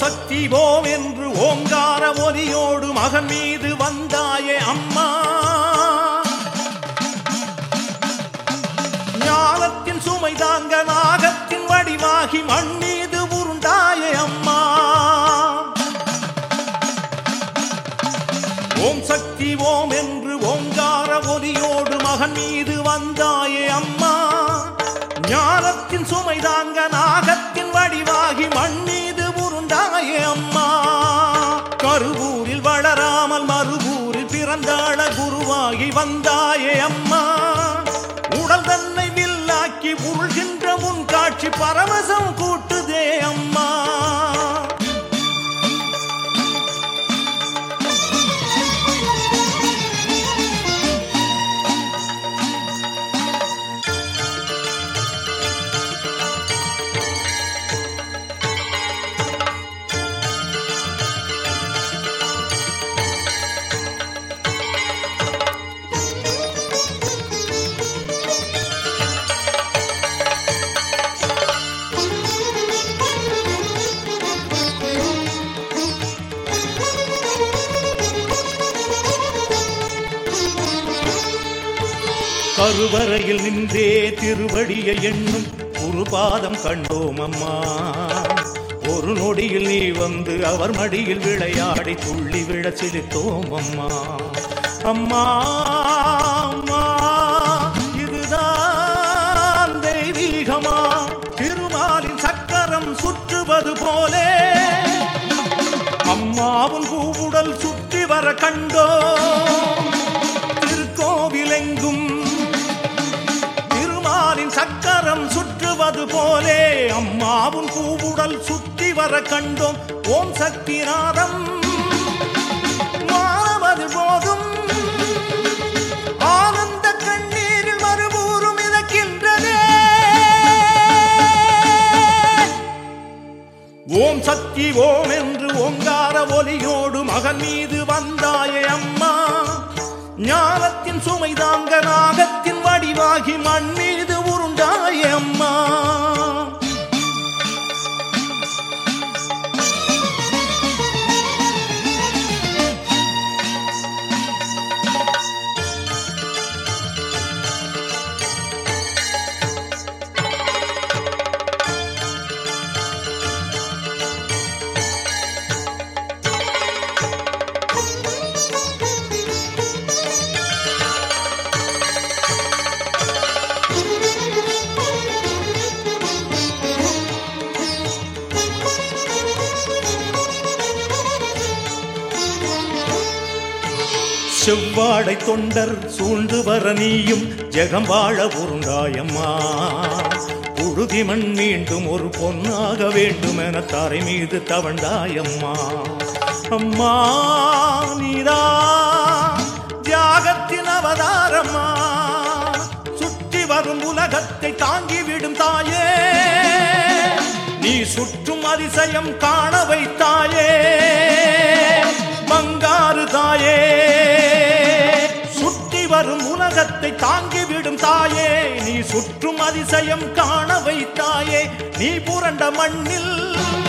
சக்தி ஓம் என்று ஓங்கார ஒலியோடு மகன் மீது வந்தாயே அம்மா ஞானத்தின் சுமை தாங்க நாகத்தின் வடிவாகி மண் மீது உருண்டாயே அம்மா ஓம் சக்தி ஓம் என்று ஓங்கார ஒலியோடு மகன் மீது வந்தாயே அம்மா ஞானத்தின் சுமை தாங்க நாகத்தின் வடிவாகி மண் மீது உருண்டாயே அம்மா கருவூரில் வளராமல் மறுவூரில் பிறந்தாள குருவாகி வந்தாயே அம்மா உடல் தன்னை வில்லாக்கி உருள்கின்ற உன் காட்சி பரவசம் கூட்டுதே அம்மா கருவறையில் நின்றே திருவடியை எண்ணும் ஒரு பாதம் கண்டோம் அம்மா ஒரு நொடியில் நீ வந்து அவர் மடியில் விளையாடி துள்ளி விழ சிரித்தோம் அம்மா அம்மா அம்மா இதுதான் தெய்வீகமா திருமாலின் சக்கரம் சுற்றுவது போலே அம்மாவும் பூவுடல் சுற்றி வர கண்டோம் திருக்கோவிலெங்கும் திருமாலின் சக்கரம் சுற்றுவது போலே அம்மாவும் பூவுடல் சுற்றி வர கண்டோம் ஓம் சக்திநாதம் மாவது போதும் ஆனந்த கண்ணீரில் மறுபூரும் மிதக்கின்றதே ஓம் சக்தி ஓம் என்று ஓங்கார ஒலியோடு மகன் மீது வந்தாயே அம்மா ஞானத்தின் சுமை தாங்க நாகத்தின் வடிவாகி மண் மீது உருண்டாயே அம்மா செவ்வாடை தொண்டர் சூழ்ந்து வர நீயும் ஜெகம் வாழ உருண்டாயம்மா உழுதி மண் மீண்டும் ஒரு பொன்னாக வேண்டும் என தரை மீது தவண்டாயம்மா அம்மா நீரா தியாகத்தின் அவதாரம்மா சுற்றி வரும் உலகத்தை தாங்கிவிடும் தாயே நீ சுற்றும் அதிசயம் காண வைத்தாயே பங்காரு தாயே சுற்றி வரும் உலகத்தை தாங்கிவிடும் தாயே நீ சுற்றும் அதிசயம் காண வைத்தாயே நீ புரண்ட மண்ணில்